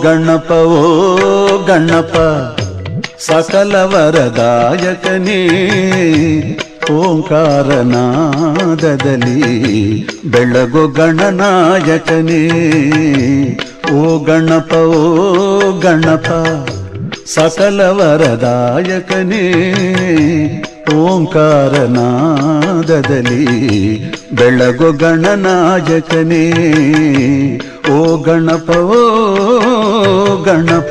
ಗಣಪ ಓ ಗಣಪ ಸಕಲ ವರದಾಯಕನೇ ಓಂಕಾರನಾದದಲ್ಲಿ ಬೆಳಗು ಗಣನಾಯಕನೇ ಓ ಗಣಪ ಓ ಗಣಪ ಸಕಲ ವರದಾಯಕನೇ ಓಂಕಾರನಾದದಲ್ಲಿ ಬೆಳಗು ಗಣನಾಯಕನೇ ಓ ಗಣಪ ಓ ಗಣಪ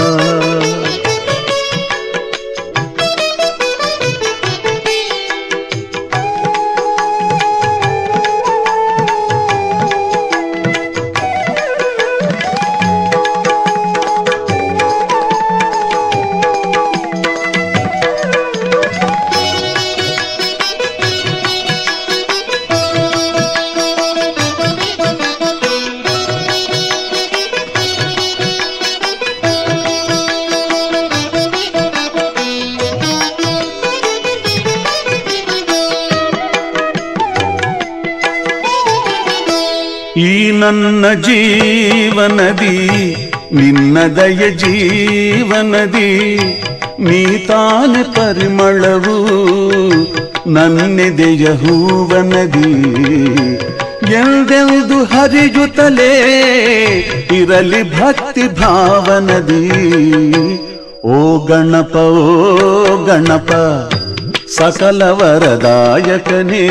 ಈ ನನ್ನ ಜೀವನದಿ ನಿನ್ನ ದಯ ಜೀವನದಿ ನೀ ತಾನೆ ಪರಿಮಳವು ನನ್ನೆದೆಯ ಹೂವನದಿ ಎಂದೆಂದು ಹರಿಯುತ್ತಲೇ ಇರಲಿ ಭಕ್ತಿ ಭಾವನದಿ ಓ ಗಣಪ ಓ ಗಣಪ ಸಕಲ ವರದಾಯಕನೇ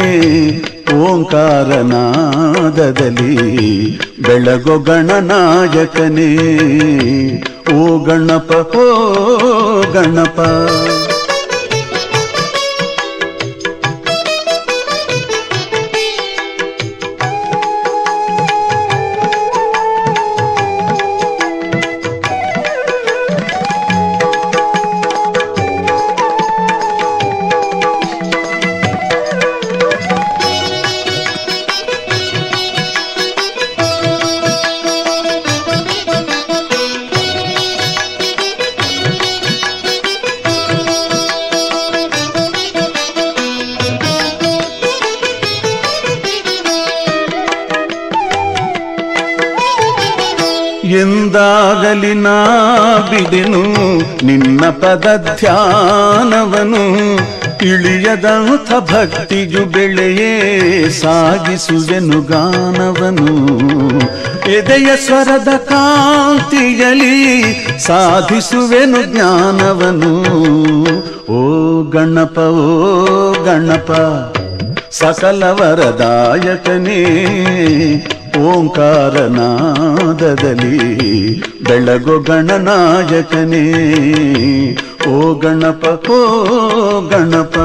ಓಂಕಾರನಾದದಲ್ಲಿ ಬೆಳಗೊ ಗಣನಾಯಕನೇ ಓ ಗಣಪ ಓ ಗಣಪ ಎಂದಾಗಲಿ ನಾ ಬಿಡೆನು ನಿನ್ನ ಪದ ಧ್ಯಾನವನು ಇಳಿಯದಂಥ ಭಕ್ತಿಯು ಬೆಳೆಯೇ ಸಾಗಿಸುವೆನು ಗಾನವನು ಎದೆಯ ಸ್ವರದ ಕಾಂತಿಯಲಿ ಸಾಧಿಸುವೆನು ಜ್ಞಾನವನು ಓ ಗಣಪ ಓ ಗಣಪ ಸಕಲ ವರದಾಯಕನೇ ಓಂಕಾರನಾದದಲ್ಲಿ ಬೆಳಗು ಗಣನಾಯಕನೇ ಓ ಗಣಪ ಓ ಗಣಪ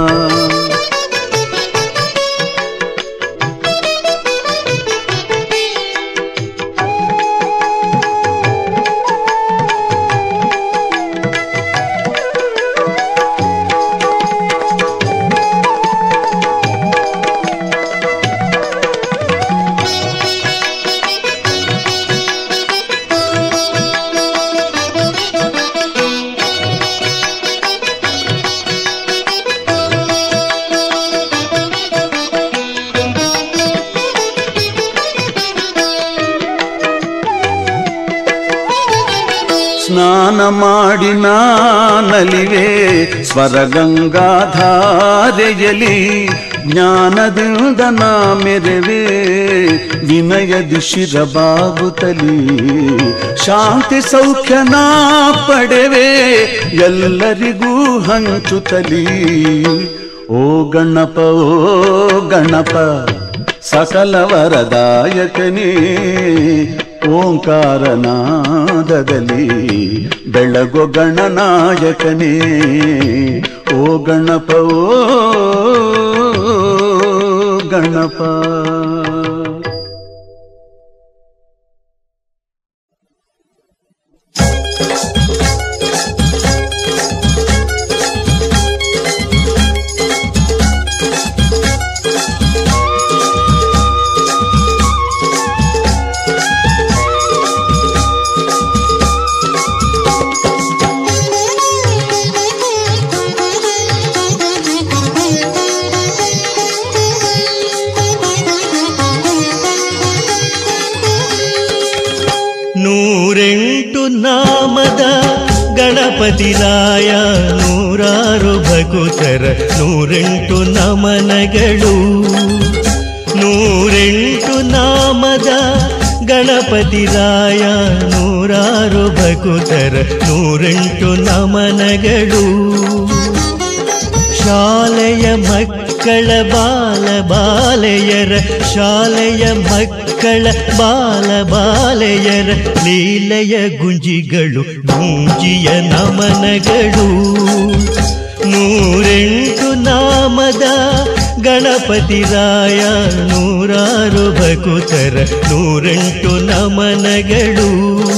ಸ್ನಾನ ಮಾಡಿ ನಾನಲಿವೆ ಸ್ವರಗಂಗಾಧಾರೆಯಲಿ ಜ್ಞಾನದಿಂದ ನಾ ಮೆರವೆ ವಿನಯದಿ ಶಿರಬಾಗುತ್ತಲಿ ಶಾಂತಿ ಸೌಖ್ಯ ನಾ ಪಡೆವೆ ಎಲ್ಲರಿಗೂ ಹಂಚುತ್ತಲಿ ಓ ಗಣಪ ಓ ಗಣಪ ಸಕಲ ವರದಾಯಕನೇ ಓಂಕಾರನಾದದಲ್ಲಿ ಬೆಳಗೊ ಗಣನಾಯಕನೇ ಓ ಗಣಪ ಓ ಗಣಪ Thank you. ಗಣಪತಿರಾಯ ನೂರಾರು ಭಕುತರ ನೂರೆಂಟು ನಮನಗಳು ನೂರೆಂಟು ನಾಮದ ಗಣಪತಿರಾಯ ನೂರಾರು ಭಕುತರ ನೂರೆಂಟು ನಮನಗಳು ಶಾಲೆಯ ಮಕ್ಕಳ ಬಾಲ ಬಾಲೆಯರ ಶಾಲೆಯ ಮಕ್ಕಳ ಬಾಲ ಬಾಲೆಯರ ಲೀಲೆಯ ಗುಂಜಿಗಳು ಗುಂಜಿಯ ನಮನಗಳು ನೂರೆಂಟು ನಾಮದ ಗಣಪತಿರಾಯ ನೂರಾರು ಭಕುತರ ನೂರೆಂಟು ನಮನಗಳು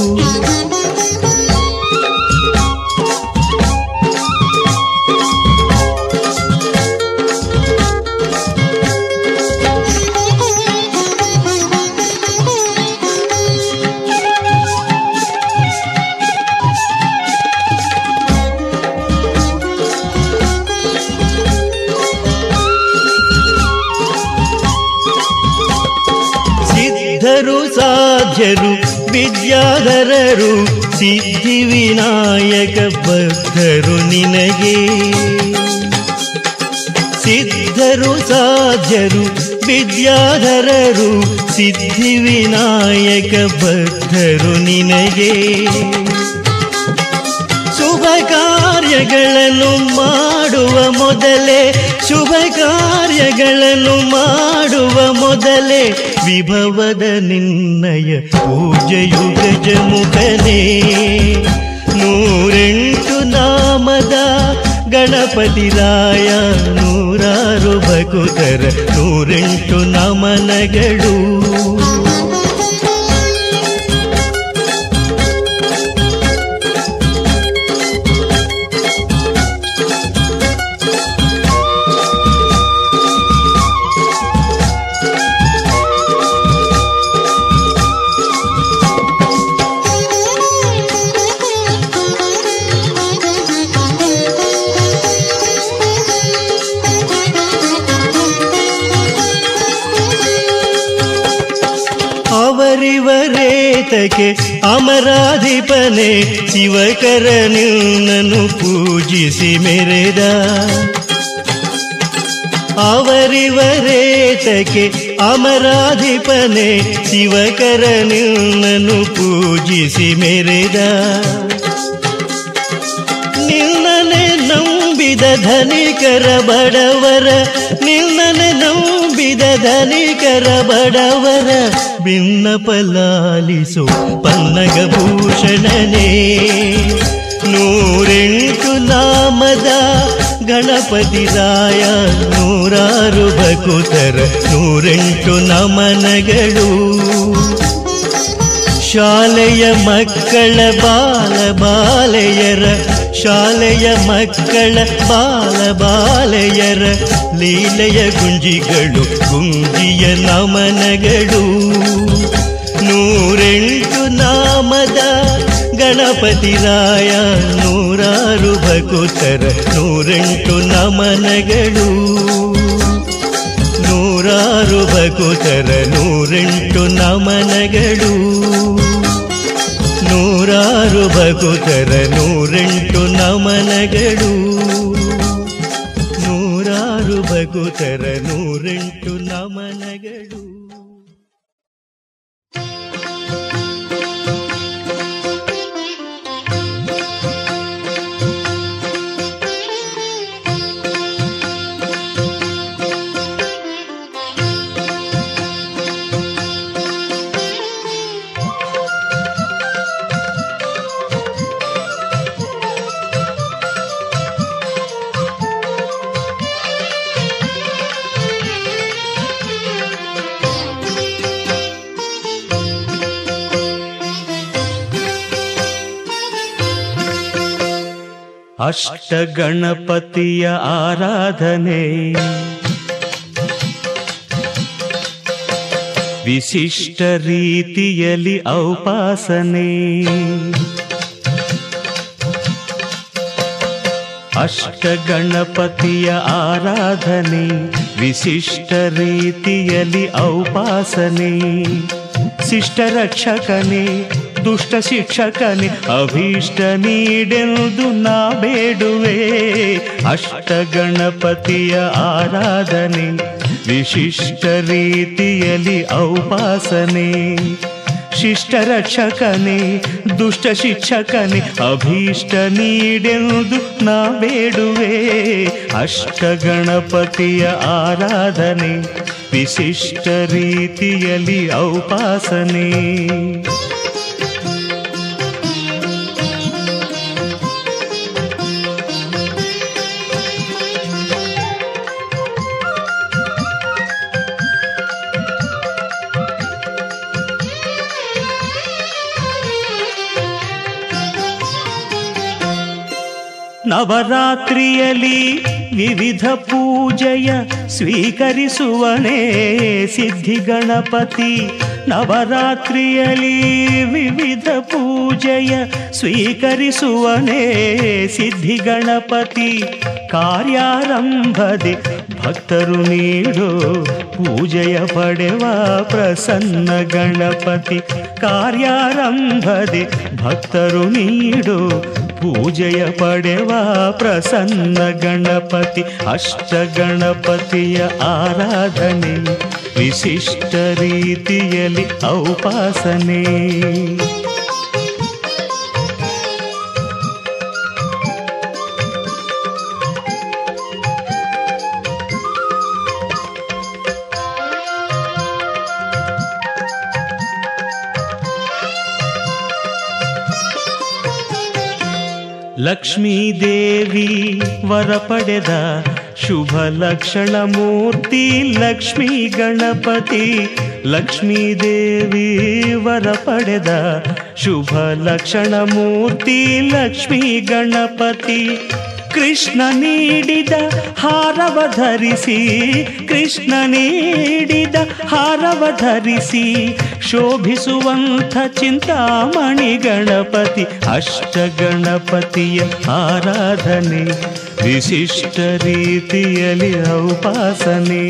ಸಿದ್ಧರು ಸಾಧ್ಯರು ವಿದ್ಯಾಧರರು ಸಿದ್ಧಿ ವಿನಾಯಕ ಬದ್ಧರು ನಿನಗೆ ಸಿದ್ಧರು ಸಾಧ್ಯರು ವಿದ್ಯಾಧರರು ಸಿದ್ಧಿ ವಿನಾಯಕ ಬದ್ಧರು ನಿನಗೆ ಶುಭ ಕಾರ್ಯಗಳನ್ನು ಮಾಡುವ ಮೊದಲೇ ಶುಭ ಕಾರ್ಯಗಳನ್ನು ಮಾಡುವ ಮೊದಲೇ ವಿಭವದ ನಿನ್ನಯ ಪೂಜೆಯು ಗಜಮುಖನೇ ನೂರೆಂಟು ನಾಮದ ಗಣಪತಿರಾಯ ನೂರಾರು ಭಕುತರ ನೂರೆಂಟು ನಮನಗಳು ಅವರಿವರೇತಕ್ಕೆ ಅಮರಾಧಿಪನೆ ಶಿವಕರ ನಿನ್ನನ್ನು ಪೂಜಿಸಿ ಮೆರೆದ ಅವರಿವರೇತಕ್ಕೆ ಅಮರಾಧಿಪನೆ ಶಿವಕರ ನಿನ್ನನ್ನು ಪೂಜಿಸಿ ಮೆರೆದ ನಿನ್ನನೆ ನಂಬಿದ ಧನಿಕರ ಬಡವರ ನಿನ್ನನೆ ನಂಬಿದ ಧನಿಕರ ಬಡವರ ಭಿನ್ನಪಲಾಲಿಸು ಪನ್ನಗಭೂಷಣನೇ ನೂರೆಂಟು ನಾಮದ ಗಣಪತಿರಾಯ ನೂರಾರು ಭಕುತರ ನೂರೆಂಟು ನಮನಗಳು ಶಾಲೆಯ ಮಕ್ಕಳ ಬಾಲ ಬಾಲೆಯರ ಶಾಲೆಯ ಮಕ್ಕಳ ಬಾಲ ಬಾಲೆಯರ ಲೀಲೆಯ ಗುಂಜಿಗಳು ಗುಂಜಿಯ ನಮನಗಳು ನೂರೆಂಟು ನಾಮದ ಗಣಪತಿರಾಯ ನೂರಾರು ಭಕುತರ ನೂರೆಂಟು ನಮನಗಳು ನೂರಾರು ಭಕುತರ ನೂರೆಂಟು ನಮನಗಳು ನೂರಾರು ಭಕುತರ ನೂರೆಂಟು ನಮನಗಳು ನೂರಾರು ಭಕುತರ ನೂರೆಂಟು ನಮನಗಳು ಅಷ್ಟಗಣಪತಿಯ ಆರಾಧನೆ ವಿಶಿಷ್ಟ ರೀತಿಯಲ್ಲಿ ಔಪಾಸನೆ ಅಷ್ಟಗಣಪತಿಯ ಆರಾಧನೆ ವಿಶಿಷ್ಟ ರೀತಿಯಲ್ಲಿ ಔಪಾಸನೆ ಶಿಷ್ಟ ರಕ್ಷಕನೇ ದುಷ್ಟ ಶಿಕ್ಷಕನೇ ಅಭೀಷ್ಟ ನೀಡೆಂದು ನಾ ಬೇಡುವೆ ಅಷ್ಟ ಗಣಪತಿಯ ಆರಾಧನೆ ವಿಶಿಷ್ಟ ರೀತಿಯಲ್ಲಿ ಔಪಾಸನೆ ಶಿಷ್ಟ ರಕ್ಷಕನೇ ದುಷ್ಟ ಶಿಕ್ಷಕನೇ ಅಭೀಷ್ಟ ನೀಡೆಂದು ನಾ ಬೇಡುವೆ ಅಷ್ಟ ಗಣಪತಿಯ ಆರಾಧನೆ ವಿಶಿಷ್ಟ ರೀತಿಯಲ್ಲಿ ಔಪಾಸನೆ ನವರಾತ್ರಿಯಲ್ಲಿ ವಿವಿಧ ಪೂಜೆಯ ಸ್ವೀಕರಿಸುವನೇ ಸಿದ್ಧಿ ಗಣಪತಿ ನವರಾತ್ರಿಯಲ್ಲಿ ವಿವಿಧ ಪೂಜೆಯ ಸ್ವೀಕರಿಸುವನೇ ಸಿದ್ಧಿ ಗಣಪತಿ ಕಾರ್ಯಾರಂಭದೆ ಭಕ್ತರು ನೀಡೋ ಪೂಜೆಯ ಪಡೆವ ಪ್ರಸನ್ನ ಗಣಪತಿ ಕಾರ್ಯಾರಂಭದೆ ಭಕ್ತರು ನೀಡೋ ಪೂಜೆಯ ಪಡೆವ ಪ್ರಸನ್ನ ಗಣಪತಿ ಅಷ್ಟ ಗಣಪತಿಯ ಆರಾಧನೆ ವಿಶಿಷ್ಟ ರೀತಿಯಲ್ಲಿ ಔಪಾಸನೆ ಲಕ್ಷ್ಮೀ ದೇವಿ ವರ ಪಡೆದ ಶುಭ ಲಕ್ಷಣ ಮೂರ್ತಿ ಲಕ್ಷ್ಮೀ ಗಣಪತಿ ಲಕ್ಷ್ಮೀ ದೇವಿ ವರ ಪಡೆದ ಶುಭ ಲಕ್ಷಣ ಮೂರ್ತಿ ಲಕ್ಷ್ಮೀ ಗಣಪತಿ ಕೃಷ್ಣ ನೀಡಿದ ಹಾರವ ಧರಿಸಿ ಕೃಷ್ಣ ನೀಡಿದ ಹಾರವ ಧರಿಸಿ ಶೋಭಿಸುವಂಥ ಚಿಂತಾಮಣಿ ಗಣಪತಿ ಅಷ್ಟ ಗಣಪತಿಯ ಆರಾಧನೆ ವಿಶಿಷ್ಟ ರೀತಿಯಲ್ಲಿ ಔಪಾಸನೆ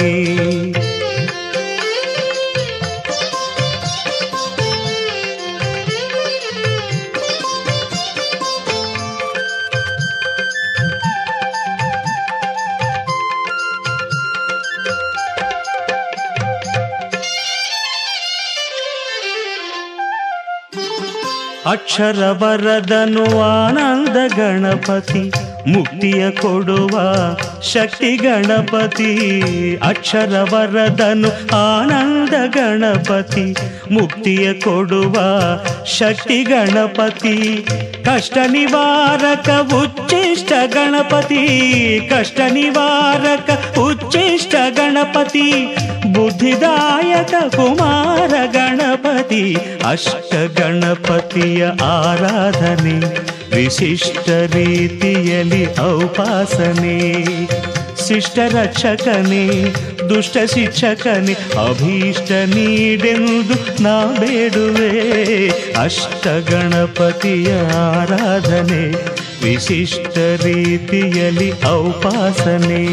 ಅಕ್ಷರ ಬರದನು ಆನಂದ ಗಣಪತಿ ಮುಕ್ತಿಯ ಕೊಡುವ ಶಕ್ತಿ ಗಣಪತಿ ಅಕ್ಷರ ವರದನು ಆನಂದ ಗಣಪತಿ ಮುಕ್ತಿಯ ಕೊಡುವ ಶಕ್ತಿ ಗಣಪತಿ ಕಷ್ಟ ನಿವಾರಕ ಉಚ್ಚಿಷ್ಟ ಗಣಪತಿ ಕಷ್ಟ ನಿವಾರಕ ಉಚ್ಚಿಷ್ಟ ಗಣಪತಿ ಬುದ್ಧಿದಾಯಕ ಕುಮಾರ ಗಣಪತಿ ಅಷ್ಟ ಗಣಪತಿಯ ಆರಾಧನೆ ವಿಶಿಷ್ಟ ರೀತಿಯಲ್ಲಿ ಔಪಾಸನೆ ಶಿಷ್ಟ ರಕ್ಷಕನೇ ದುಷ್ಟ ಶಿಕ್ಷಕನೇ ಅಭೀಷ್ಟ ನೀಡೆಂದು ನಾ ಬೇಡುವೆ ಅಷ್ಟ ಗಣಪತಿಯ ಆರಾಧನೆ ವಿಶಿಷ್ಟ ರೀತಿಯಲ್ಲಿ ಔಪಾಸನೆ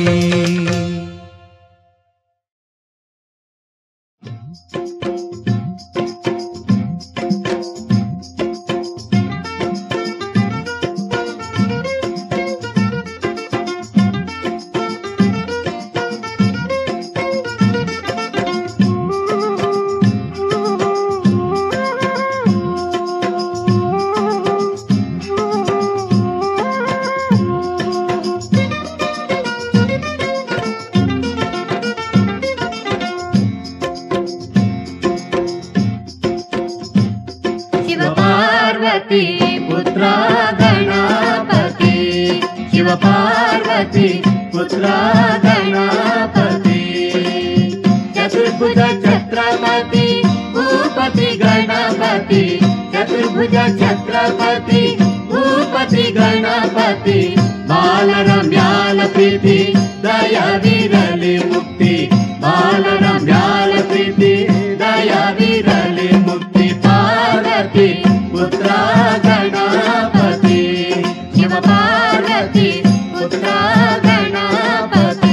शिवपार्वती पुत्रा गणपति शिवपार्वती पुत्रा गणपति चतुर्भुज छत्रपति भूपति गणपति चतुर्भुज छत्रपति भूपति गणपति बालरम्याल प्रीति दया विरलि मुक्ति बालरम्याल प्रीति दया विरलि मुक्ति पार्वती पुत्रा गणपति शिव पार्वती पुत्रा गणपति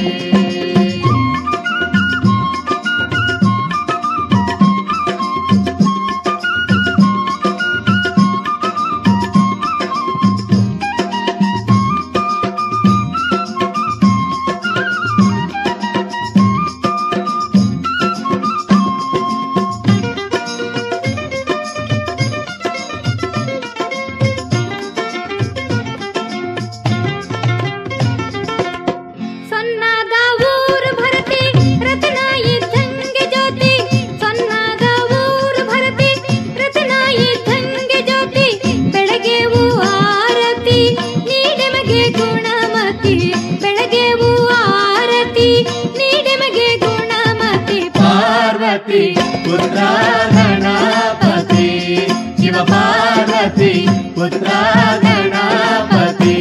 ನೀಡೆಮಗೆ ಗುಣಮತಿ ಬೆಳಗ್ಗೆವು ಆರತಿ ನೀಡೆಮಗೆ ಗುಣಮತಿ ಪಾರ್ವತಿ ಪುತ್ರ ಗಣಪತಿ ಶಿವ ಪಾರ್ವತಿ ಪುತ್ರ ಗಣಪತಿ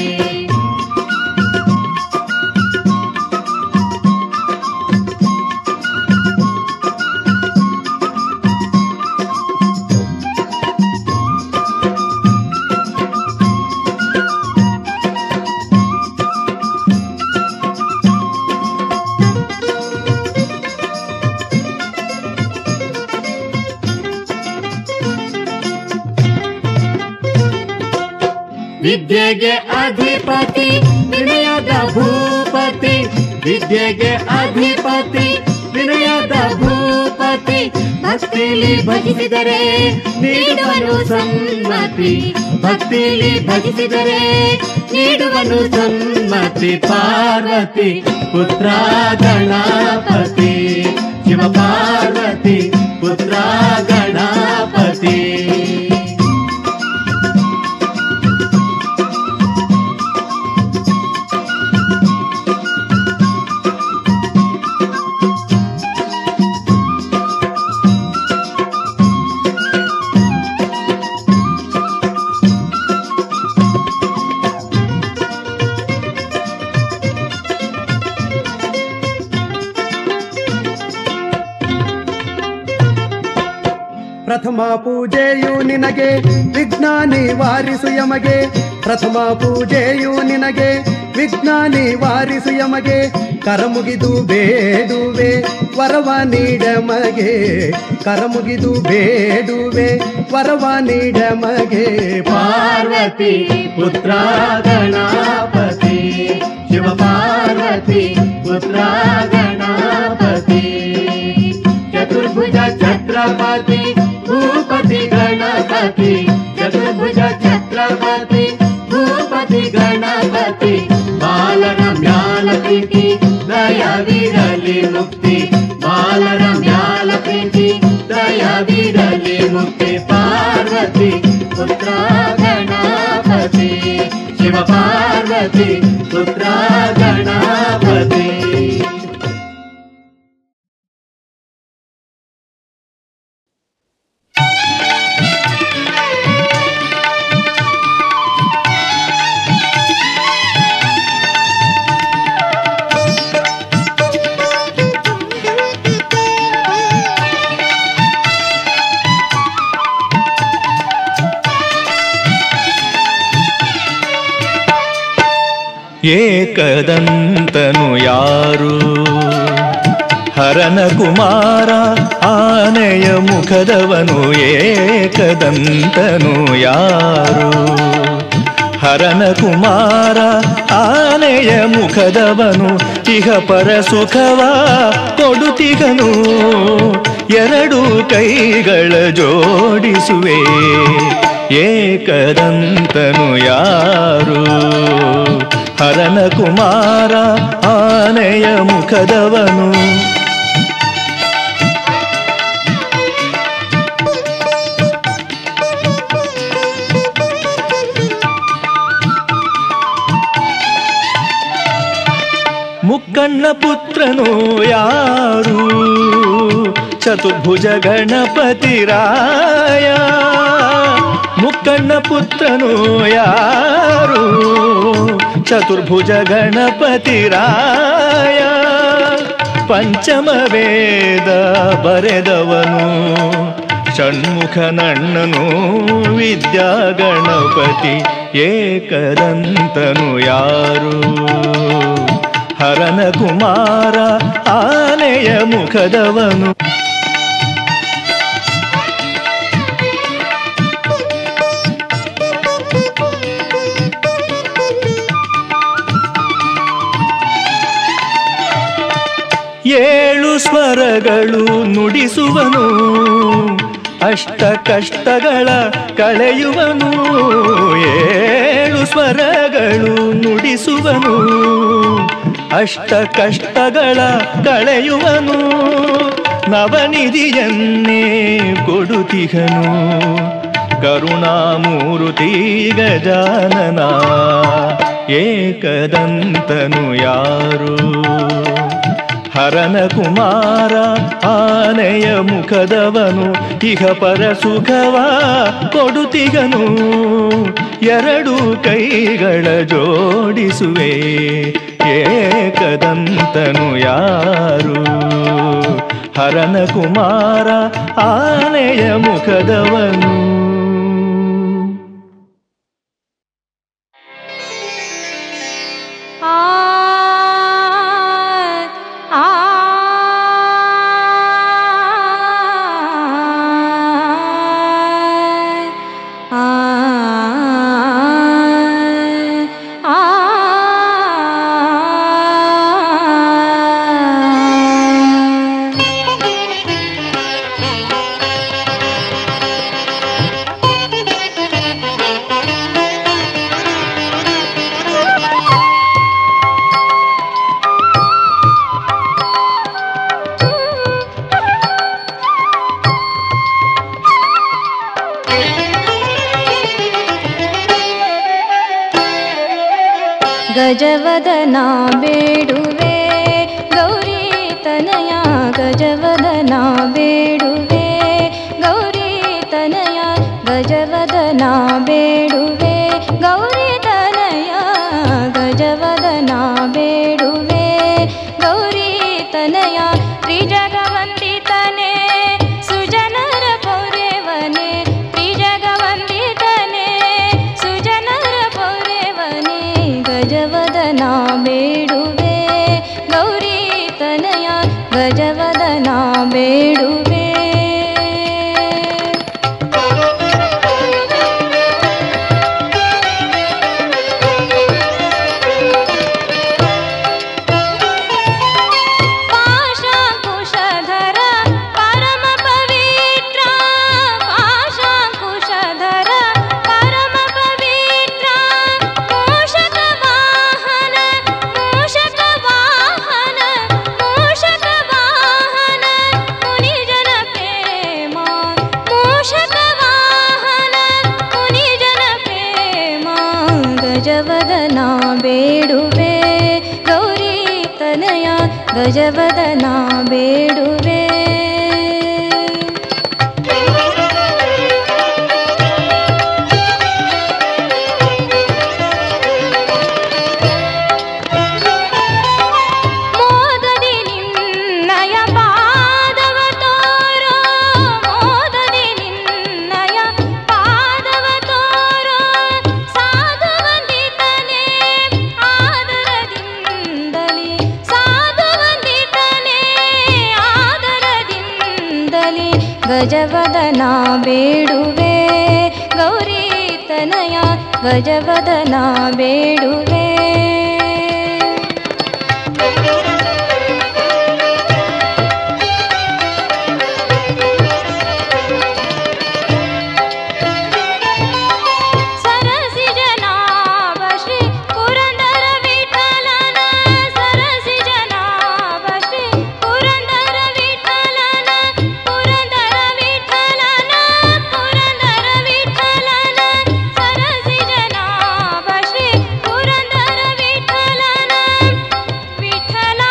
ವಿದ್ಯೆಗೆ ಅಧಿಪತಿ ವಿನಯದ ಭೂಪತಿ ವಿದ್ಯೆಗೆ ಅಧಿಪತಿ ವಿನಯದ ಭೂಪತಿ ಭಕ್ತಿಲಿ ಭಜಿಸಿದರೆ ನೀಡುವನು ಸನ್ಮತಿ ಭಕ್ತಿಲಿ ಭಜಿಸಿದರೆ ನೀಡುವನು ಸನ್ಮತಿ ಪಾರ್ವತಿ ಪುತ್ರ ಗಣಪತಿ ಶಿವ ಪಾರ್ವತಿ ಪುತ್ರ ಗಣಪತಿ ಪ್ರಥಮ ಪೂಜೆಯು ನಿನಗೆ ವಿಘ್ನ ನಿವಾರಿಸು ಯಮಗೆ ಪ್ರಥಮ ಪೂಜೆಯು ನಿನಗೆ ವಿಘ್ನ ನಿವಾರಿಸು ಯಮಗೆ ಕರಮುಗಿದು ಬೇಡುವೆ ವರವ ನೀಡ ಮಗೆ ಕರಮುಗಿದು ಬೇಡುವೆ ವರವ ನೀಡ ಮಗೆ ಪಾರ್ವತಿ ಪುತ್ರ ಗಣಪತಿ ಶಿವ ಪಾರ್ವತಿ ಪುತ್ರ ಗಣಪತಿ ಚತುರ್ಭುಜ ಛತ್ರಪತಿ ಭೂಪತಿ ಗಣಪತಿ ಚತುರ್ಭುಜ ಛತ್ರಪತಿ ಭೂಪತಿ ಗಣಪತಿ ಬಾಲನ ಮ್ಯಾಲ ಪ್ರೀತಿ ದಯವಿರಲಿ ಮುಕ್ತಿ ಬಾಲನ ಮ್ಯಾಲ ಪ್ರೀತಿ ದಯವಿರಲಿ ಮುಕ್ತಿ ಪಾರ್ವತಿ ಪುತ್ರ ಗಣಪತಿ ಶಿವ ಪಾರ್ವತಿ ಪುತ್ರ ಗಣಪತಿ ಏಕದಂತನು ಯಾರು ಹರನ ಕುಮಾರ ಆನೆಯ ಮುಖದವನು ಏಕದಂತನು ಯಾರು ಹರನ ಕುಮಾರ ಆನೆಯ ಮುಖದವನು ಇಹ ಪರ ಸುಖವ ಕೊಡುತ್ತಿಗನು ಎರಡು ಕೈಗಳ ಜೋಡಿಸುವೆ ಏಕದಂತನು ಯಾರು ಹರನ ಕುಮಾರ ಆನೆಯ ಮುಖದವನು ಮುಕ್ಕಣ್ಣ ಪುತ್ರನು ಯಾರು ಚತುರ್ಭುಜ ಗಣಪತಿ ರಾಯ ಮುಕ್ಕಣ್ಣ ಪುತ್ರನು ಯಾರು ಚತುರ್ಭುಜ ಗಣಪತಿ ರಾಯ ಪಂಚಮ ವೇದ ಬರೆದವನು ಷಣ್ಮುಖ ನಣ್ಣನು ವಿದ್ಯಾ ಗಣಪತಿ ಏಕದಂತನು ಯಾರು ಹರನ ಕುಮಾರ ಆನೆಯ ಮುಖದವನು ಏಳು ಸ್ವರಗಳು ನುಡಿಸುವನು ಅಷ್ಟ ಕಷ್ಟಗಳ ಕಳೆಯುವನು ಏಳು ಸ್ವರಗಳು ನುಡಿಸುವನು ಅಷ್ಟ ಕಷ್ಟಗಳ ಕಳೆಯುವನು ನವನಿಧಿಯನ್ನೇ ಕೊಡುತಿಹನು ಕರುಣಾಮೂರುತಿ ಗಜಾನನ ಏಕದಂತನು ಯಾರು ಹರನ ಕುಮಾರ ಆನೆಯ ಮುಖದವನು ಇಹ ಪರ ಸುಖವ ಕೊಡುತ್ತಿಗನು ಎರಡು ಕೈಗಳ ಜೋಡಿಸುವೆ ಏಕದಂತನು ಯಾರು ಹರನ ಕುಮಾರ ಆನೆಯ ಮುಖದವನು ಆ ಆ ಆ ಗಜವದನ ಬೇಡುವೆ ಗೌರಿ ತನಯ ಗಜವದನ ಬೇಡುವೆ ಗೌರಿ ತನಯ ಗಜವದನ ಬೇಡುವೆ ಗೌರಿ ತನಯ ಗಜವದನ ಬೇಡುವೆ ಗೌರಿ ತನಯ ತ್ರಿಜಗವಂದಿತನೇ ಸುಜನರ ಪೌರೇವನೇ ತ್ರಿಜಗವಂದಿತನೇ ಸುಜನರ ಪೌರೇವನೇ ಗಜವದನ ಬೇಡುವೆ ಗೌರಿ ತನಯ ಗಜವದನ ಬೇಡುವೆ ಪಾಶಾಂಕುಶಧರ ಪರಮ ಪವಿತ್ರ ಪಾಶಾಂಕುಶಧರ ಪರಮ ಪವಿತ್ರ ಮೂಷಕ ವಾಹನ ಮೂಷಕ ವಾಹನ ಮೂಷಕ ವಾಹನ ಮುನಿಜನ ಪ್ರೇಮ ಮೂಷಕ ವಾಹನ ಮುನಿಜನ ಪ್ರೇಮ ಗಜವದನ ಬೇಡುವೆ ಗೌರಿ ತನಯ ಗಜವದನ ಬೇಡುವೆ ಮೋದದಿ ನಿನ್ನಯ ಪಾದವ ತೋರೋ ಮೋದದಿ ನಿನ್ನಯ ಪಾದವ ತೋರೋ ಸಾಧು ವಂದಿತನೇ ಆದರದಿಂದಲಿ ಸಾಧು ವಂದಿತನೇ ಆದರದಿಂದಲಿ ಗಜವದನ ಬೇಡುವೆ ಗೌರಿ ತನಯ ಗಜವದನ ಬೇಡುವೆ ಸರಸಿ ಜನಾಭ ಶ್ರೀ ಪುರಂದರ ವಿಠಲನ ಸರಸಿ ಜನಾಭ ಶ್ರೀ ಪುರಂದರ ವಿಠಲನ ಪುರಂದರ ವಿಠಲನ ಪುರಂದರ ವಿಠಲನ ಸರಸಿ ಜನಾಭ ಶ್ರೀ ಪುರಂದರ ವಿಠಲನ ವಿಠಲ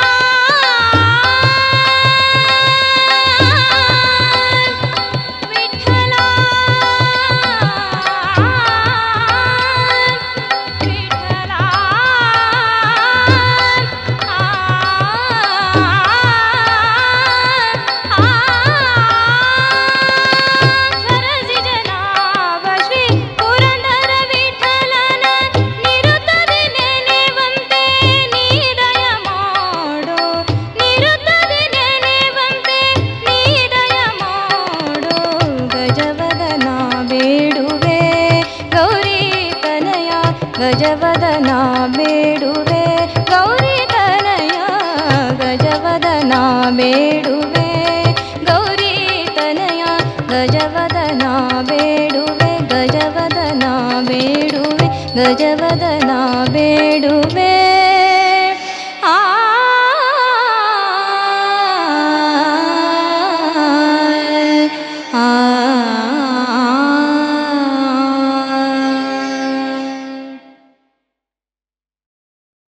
ವಿಠಲ ವಿಠಲ ಸರಸಿ ಜನಾಭ ಶ್ರೀ ಪುರಂದರ ವಿಠಲನ ನಿರುತ್ತದೆ ನೆನೆವಂತೆ ನೀ ದಯ ಮಾಡೋ ನಿರುತ್ತದೆ ನೆನೆವಂತೆ ನೀ ದಯ ಮಾಡೋ ಗಜವದನ ಬೇಡುವೆ ಗೌರಿ ತನಯ ಗಜವದನ ಬೇಡುವೆ ಗೌರಿ ತನಯ ಗಜವದನ ಬೇಡುವೆ ಗೌರಿ ತನಯ ಗಜವದನ ಬೇಡುವೆ ಗಜವದನ ಬೇಡುವೆ ಗಜವದನ ಬೇಡುವೆ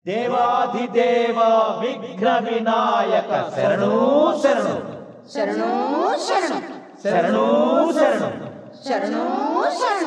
ದೇವಾಧಿದೇವ ವಿಘ್ನ ವಿನಾಯಕ ಶರಣೂ ಶರಣು ಶರಣೋ ಶರಣ ಶರಣೂ ಶರಣು ಶರಣೋ ಶರಣ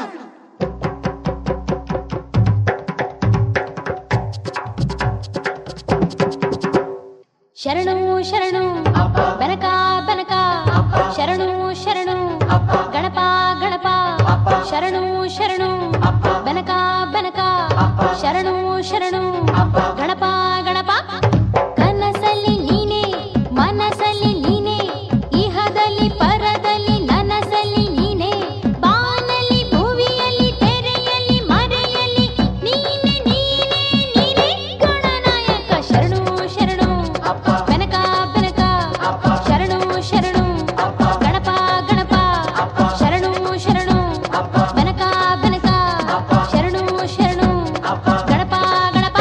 ಶರಣು ಶರಣು ಬೆನಕ ಬೆನಕ ಶರಣು ಶರಣು ಗಣಪ ಗಣಪ ಶರಣು ಶರಣು ಬೆನಕ ಬೆನಕ ಶರಣು ಶರಣು ಗಣಪ ಗಣಪ ಕನಸಲ್ಲಿ ನೀನೆ ಮನಸ್ಸಲ್ಲಿ ನೀನೆ ಇಹದಲ್ಲಿ ಪರದಲ್ಲಿ ನನಸಲ್ಲಿ ನೀನೆ ಬಾನಲ್ಲಿ ಭುವಿಯಲ್ಲಿ ತೆರೆಯಲ್ಲಿ ಮರೆಯಲ್ಲಿ ನೀನೆ ನೀನೆ ನೀನೆ ಗಣನಾಯಕ ಶರಣು ಶರಣು ಬೆನಕ ಬೆನಕ ಶರಣು ಶರಣು ಗಣಪ ಗಣಪ ಶರಣು ಶರಣು ಬೆನಕ ಬೆನಕ ಶರಣು ಶರಣು ಗಣಪ ಗಣಪ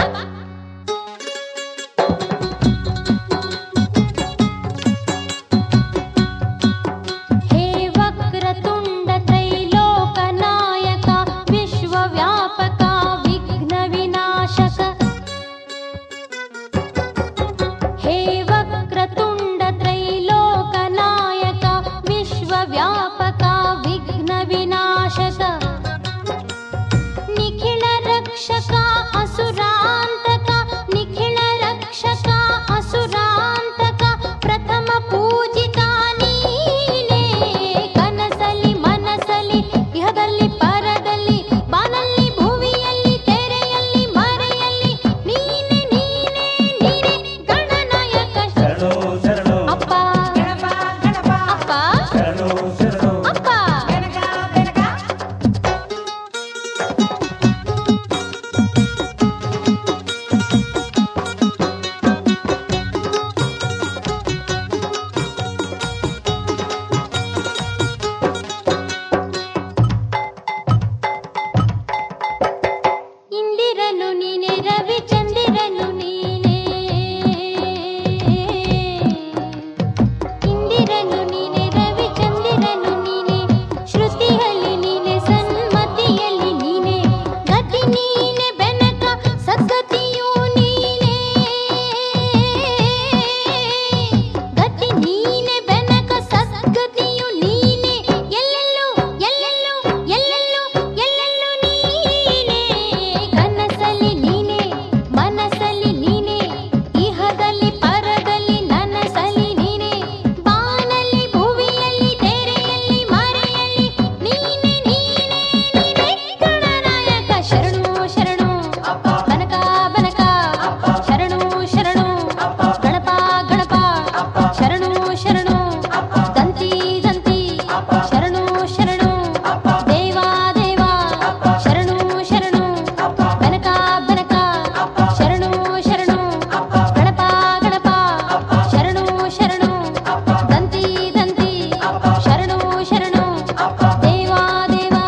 ಹೇ ವಕ್ರತುಂಡ ತ್ರೈಲೋಕ ನಾಯಕ ವಿಶ್ವವ್ಯಾಪಕ ವಿಘ್ನ ವಿನಾಶಕ ಹೇ ವಕ್ರತುಂಡ ತ್ರೈಲೋಕ ನಾಯಕ ವಿಶ್ವವ್ಯಾಪಕ ವಿಘ್ನ ವಿನಾಶಕ ನಿಖಿಳ ರಕ್ಷಕ ಅಸುರಾಂತಕ ನಿಖಿಳ ರಕ್ಷಕ ಅಸುರಾಂತಕ ಪ್ರಥಮ ಪೂಜಿತ ನೀನೇ ಕನಸಲಿ ಮನಸಲಿ ಇಹದಲ್ಲಿ ಪರದಲ್ಲಿ ಬಾನಲ್ಲಿ ಭುವಿಯಲ್ಲಿ ತೆರೆಯಲ್ಲಿ ಮರೆಯಲ್ಲಿ ನೀನೆ ನೀನೆ ನೀನೆ ಗಣನಾಯಕ ಶರಣು ಶರಣು ಅಪ್ಪ ಅಪ್ಪ ಶರಣು ಶರಣು ಅಪ್ಪ ಇಂದಿರನು ನೀನೆ ರವಿ ಚಂದಿರನು ನೀನೆ ಇಂದಿರನು ನೀನೆ ರವಿ ಚಂದಿರನು ನೀನೆ ಶ್ರುತಿಯಲ್ಲಿ ನೀನೆ ಸನ್ಮತಿಯಲ್ಲಿ ನೀನೆ ಗತಿ ನೀನೆ ಬೆನಕ ಸದ್ಗತಿಯೂ ನೀನೆ ಗತಿ ನೀನೆ ಬೆನಕ ಸದ್ಗತಿಯು ನೀನೆ ಎಲ್ಲೆಲ್ಲೂ ಎಲ್ಲೆಲ್ಲೂ ಎಲ್ಲೆಲ್ಲೂ ಎಲ್ಲೆಲ್ಲೂ ನೀನೆ ಕನಸಲ್ಲಿ ನೀನೆ ಮನಸ್ಸಲ್ಲಿ ನೀನೆ ಇಹದಲ್ಲಿ ಪರದಲ್ಲಿ ನನಸಲಿ ನೀನೆ ಬಾನಲ್ಲಿ ಭುವಿಯಲ್ಲಿ ತೆರೆಯಲ್ಲಿ ಮರೆಯಲ್ಲಿ ನೀನೆ ನೀನೆ ನೀನೆ ಗಣನಾಯಕ ಶರಣು ಶರಣು ಬನಕ ಬನಕ ಶರಣು ಶರಣು ಗಣಪ ಗಣಪ ಶರಣು ಶರಣು ದಂತಿ ದಂತಿ ಶರಣು ಶರಣು ದೇವಾ ದೇವಾ ಶರಣು ಶರಣು ಬೆನಕ ಬೆನಕ ಶರಣು ಶರಣು ಗಣಪ ಗಣಪ ಶರಣು ಶರಣು ದಂತಿ ದಂತಿ ಶರಣು ಶರಣು ದೇವಾ ದೇವಾ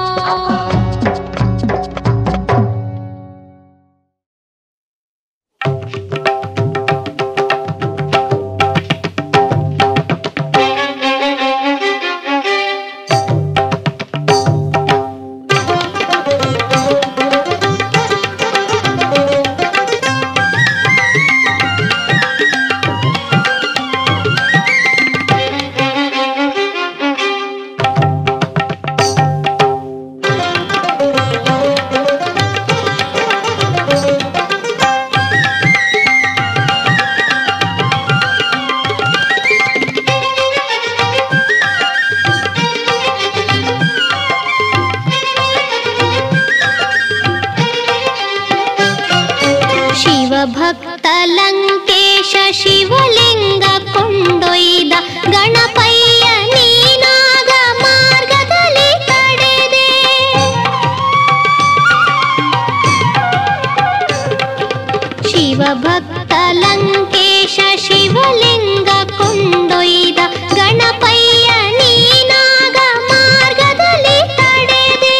ಶಿವಭಕ್ತ ಲಂಕೇಶ ಶಿವಲಿಂಗ ಕೊಂಡೊಯ್ದ ಗಣಪಯ್ಯ ನೀನಾಗ ಮಾರ್ಗದಲ್ಲಿ ತಡೆದೆ ಶಿವಭಕ್ತ ಲಂಕೇಶ ಶಿವಲಿಂಗ ಕೊಂಡೊಯ್ದ ಗಣಪಯ್ಯ ನೀನಾಗ ಮಾರ್ಗದಲ್ಲಿ ತಡೆದೆ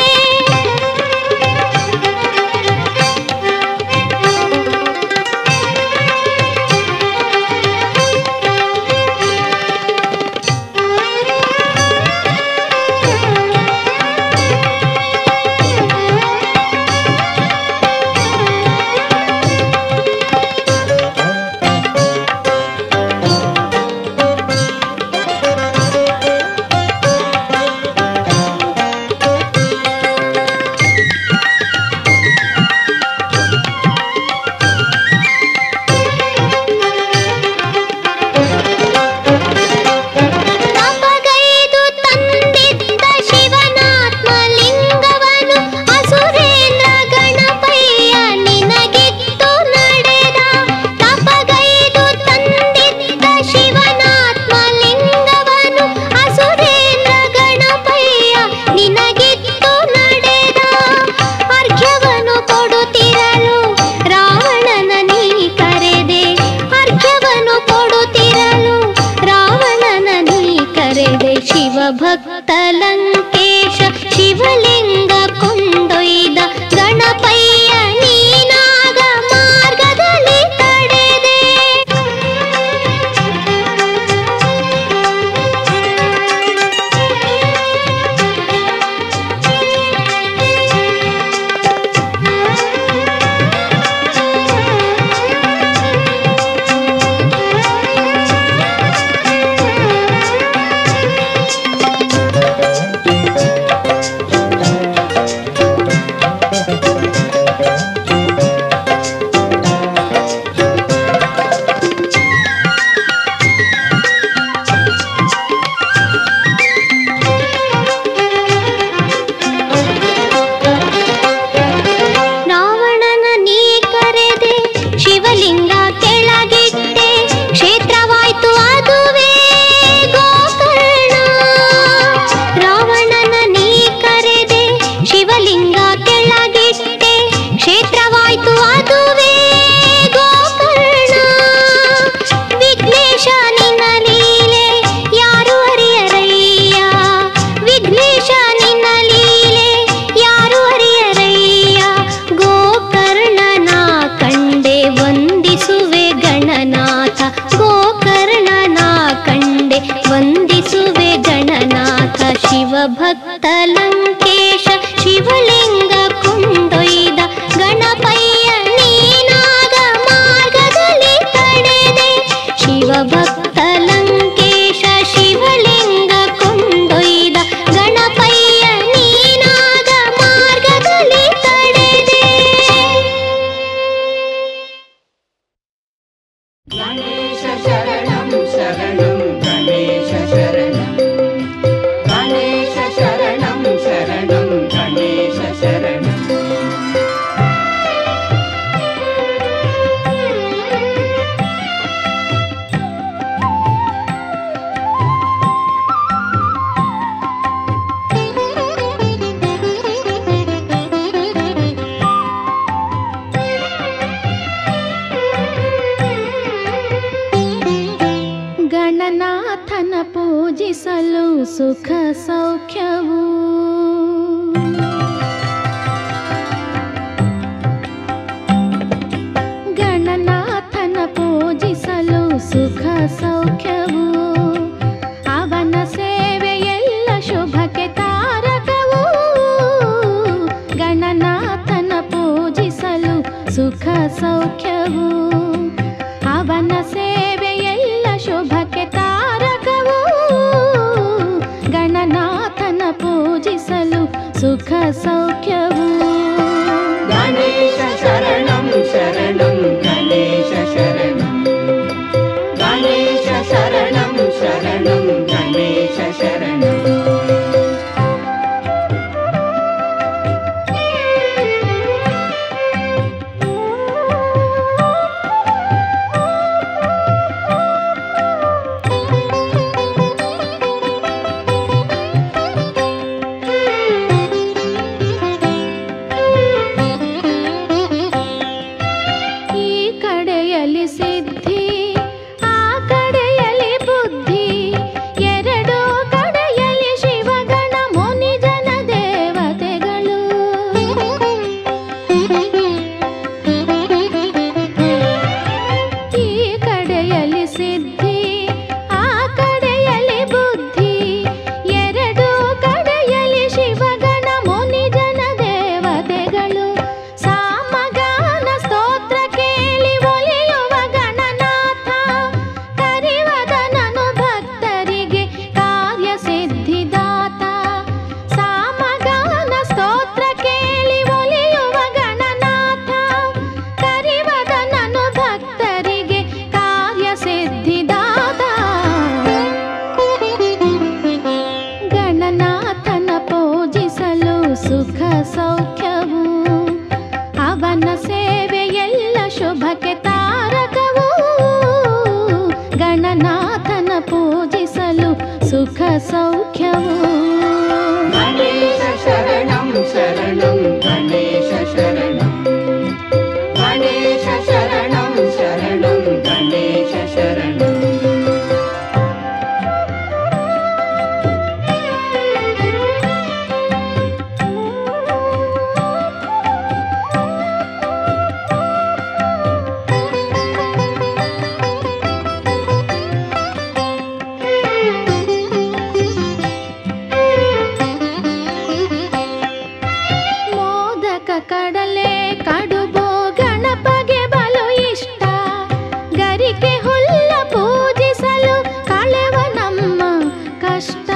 गणेश शरणं शरणं गणेश शरणं गणेश शरणं शरणं गणेश शरणम् ಗಣನಾಥನ ಪೂಜಿಸಲು ಸುಖ ಸೌಖ್ಯವು ಗಣನಾಥನ ಪೂಜಿಸಲು ಸುಖ ಸೌಖ್ಯವು ಅವನ ಸೇವೆಯೆಲ್ಲ ಶುಭಕ್ಕೆ ತಾರಕವು ಗಣನಾಥನ ಪೂಜಿಸಲು ಸುಖ ಸೌಖ್ಯವು ಅವನ ಸೇವೆಯೆಲ್ಲ ಶುಭಕ್ಕೆ ತಾರಕವು ಗಣನಾಥನ ಪೂಜಿಸಲು ಸುಖ ಸೌಖ್ಯವು गणेश शरणं शरणं गणेश शरणं गणेश शरणं शरणं गणेश शरणम् ಈ ಕಡೆಯಲ್ಲಿ ಸಿದ್ಧಿ ಆ ಕಡೆಯಲ್ಲಿ ಬುದ್ಧಿ ಎರಡು ಕಡೆಯಲ್ಲಿ ಶಿವಗಣ ಮುನಿ ಜನ ದೇವತೆಗಳು ಈ ಕಡೆಯಲ್ಲಿ ಸಿದ್ಧಿ ಆ ಕಡೆಯಲ್ಲಿ ಬುದ್ಧಿ ಎರಡು ಕಡೆಯಲ್ಲಿ ಶಿವಗಣ ಮುನಿ ಜನ ದೇವತೆಗಳು ಸಾಮಗಾನ ಸ್ತೋತ್ರ ಕೇಳಿ ಒಲಿಯುವ ಗಣನಾಥ ಕರಿವದನನು ಭಕ್ತರಿಗೆ ಕಾರ್ಯ ಸಿದ್ಧಿದಾತ ಸಾಮಗಾನ ಸ್ತೋತ್ರ ಕೇಳಿ ಒಲಿಯುವ ಗಣನಾಥ ಕರಿವದನನು ಭಕ್ತರಿಗೆ ಕಾರ್ಯ ಸಿದ್ಧಿದಾತ ಗಣನಾಥನ ಪೂಜಿಸಲು ಸುಖ ಸೌಖ್ಯವು ಅವನ ಸೇವೆಯೆಲ್ಲ ಶುಭಕ್ಕೆ ತಾರಕವು ಗಣನಾಥನ ಪೂಜಿಸಲು ಸುಖ ಸೌಖ್ಯವು गणेश शरणं शरणं गणेश शरणं गणेश शरणं शरणं गणेश शरणम् ಮೋದಕ ಕಡಲೆ ಕಡುಬು ಗಣಪಗೆ ಬಲು ಇಷ್ಟ ಗರಿಕೆ ಹುಲ್ಲ ಪೂಜಿಸಲು ಕಳೆವ ನಮ್ಮ ಕಷ್ಟ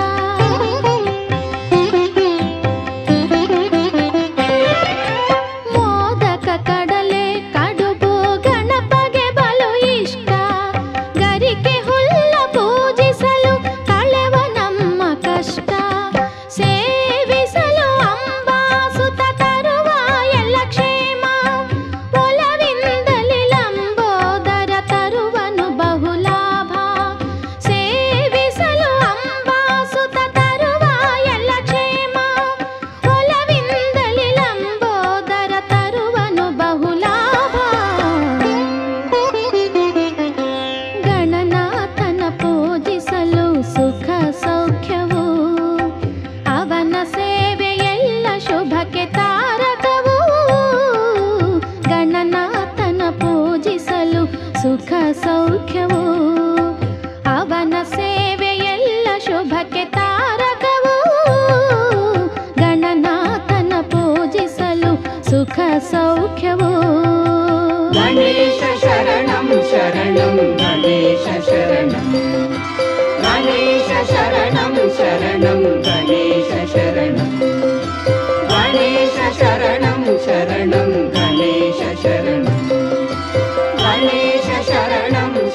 ಮೋದಕ ಕಡಲೆ ಕಡುಬು ಗಣಪಗೆ ಬಲು ಇಷ್ಟ ಗರಿಕೆ ಹುಲ್ಲ ಪೂಜಿಸಲು ಕಳೆವ ನಮ್ಮ ಕಷ್ಟ ಸೇವಿಸಲು ಅಂಬಾಸುತ ತರುವ ಎಲ್ಲ ಕ್ಷೇಮ ಒಲವಿಂದಲಿ ಲಂಬೋದರ ತರುವನು ಬಹುಲಾಭ ಸೇವಿಸಲು ಅಂಬಾಸುತ ತರುವ ಎಲ್ಲ ಕ್ಷೇಮ ಒಲವಿಂದಲಿ ಲಂಬೋದರ ತರುವನು ಬಹುಲಾಭ ಗಣನಾಥನ ಪೂಜಿಸಲು ಸುಖ ಸೌಖ್ಯವು ಅವನ ಸೇವೆಯೆಲ್ಲ ಶುಭಕ್ಕೆ ತಾರಕವು ಗಣನಾಥನ ಪೂಜಿಸಲು ಸುಖ ಸೌಖ್ಯವು ಅವನ ಸೇವೆಯೆಲ್ಲ ಶುಭಕ್ಕೆ ತಾರಕವು ಗಣನಾಥನ ಪೂಜಿಸಲು ಸುಖ ಸೌಖ್ಯವು गणेश शरणं शरणं गणेश शरणं गणेश शरणं शरणं गणेश शरणं गणेश शरणं शरणं गणेश शरणं गणेश शरणं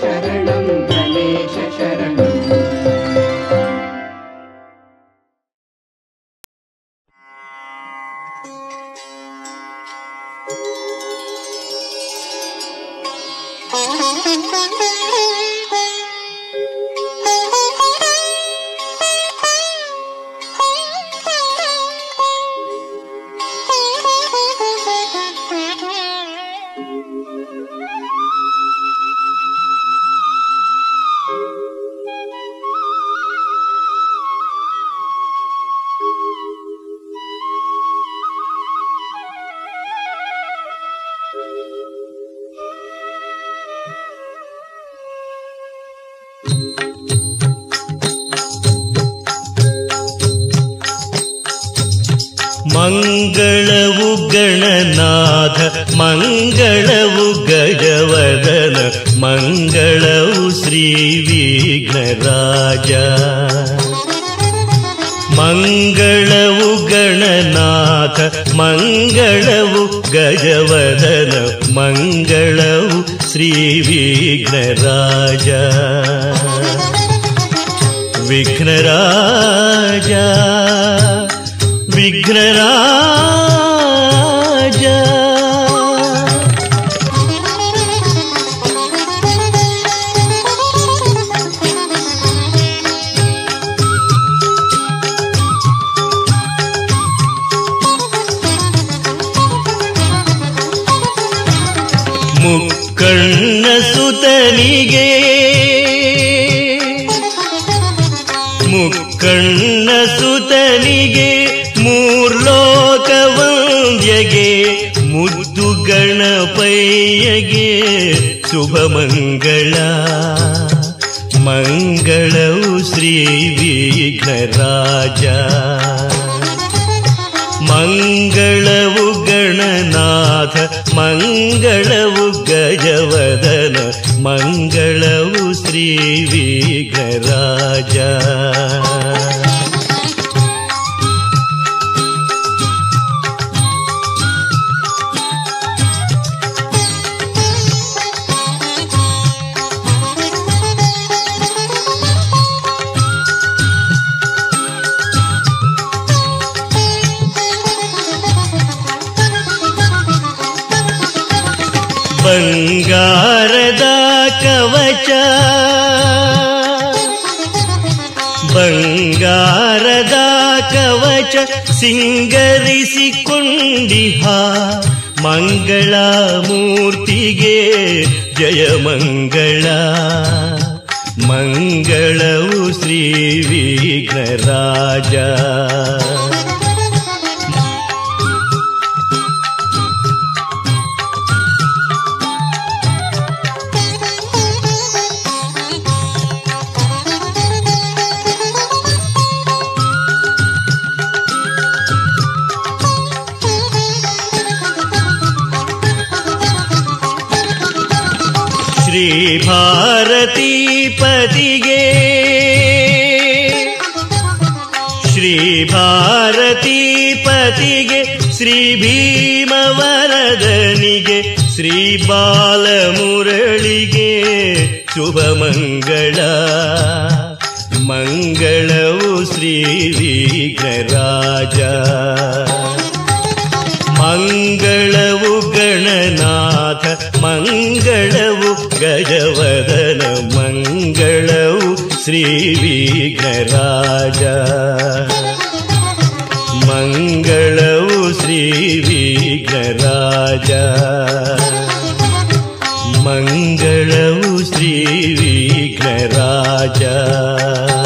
ಮಂಗಳವು ಗಣನಾಥ ಮಂಗಳವು ಗಜವದನ ಮಂಗಳವು ಶ್ರೀ ವಿಘ್ನರಾಜ ಮಂಗಳವು ಗಣನಾಥ ಮಂಗಳವು ಗಜವದನ ಮಂಗಳವು ಶ್ರೀ ವಿಘ್ನರಾಜ ವಿಘ್ನರಾಜ ವಿಘ್ನರಾಜ ಮುಕ್ಕಣ್ಣ ಸುತನಿಗೆ ಮುಕ್ಕಣ್ಣ ಸುತನಿಗೆ ಮೂರ್ಲೋಕ ವಂದ್ಯಗೆ ಮುದ್ದು ಗಣಪಯ್ಯಗೆ ಶುಭ ಮಂಗಳ ಮಂಗಳವು ಶ್ರೀ ವಿಘ್ನರಾಜ ಮಂಗಳವು ಗಣನಾಥ ಮಂಗಳವು ಗಜವದನ ಮಂಗಳವು ಶ್ರೀ ವಿಘ್ನರಾಜ ಬಂಗಾರದ ಕವಚ ಬಂಗಾರದ ಕವಚ ಸಿಂಗರಿಸಿಕೊಂಡಿಹ ಮಂಗಳ ಮೂರ್ತಿಗೆ ಜಯ ಮಂಗಳ ಮಂಗಳವು ಶ್ರೀ ವಿಘ್ನರಾಜ ಶ್ರೀ ಭಾರತೀ ಪತಿಗೆ ಶ್ರೀ ಭಾರತೀ ಪತಿಗೆ ಶ್ರೀ ಭೀಮವರದನಿಗೆ ಶ್ರೀ ಬಾಲಮುರಳಿಗೆ ಶುಭ ಮಂಗಳ ಮಂಗಳವು ಶ್ರೀ ವಿಘ್ನರಾಜ ಮಂಗಳವು ಗಣನಾಥ ಮಂಗಳವು ಗಜವದನ ಮಂಗಳವು ಶ್ರೀ ವಿಘ್ನರಾಜ ಮಂಗಳವು ಶ್ರೀ ವಿಘ್ನರಾಜ ಮಂಗಳವು ಶ್ರೀ ವಿಘ್ನರಾಜ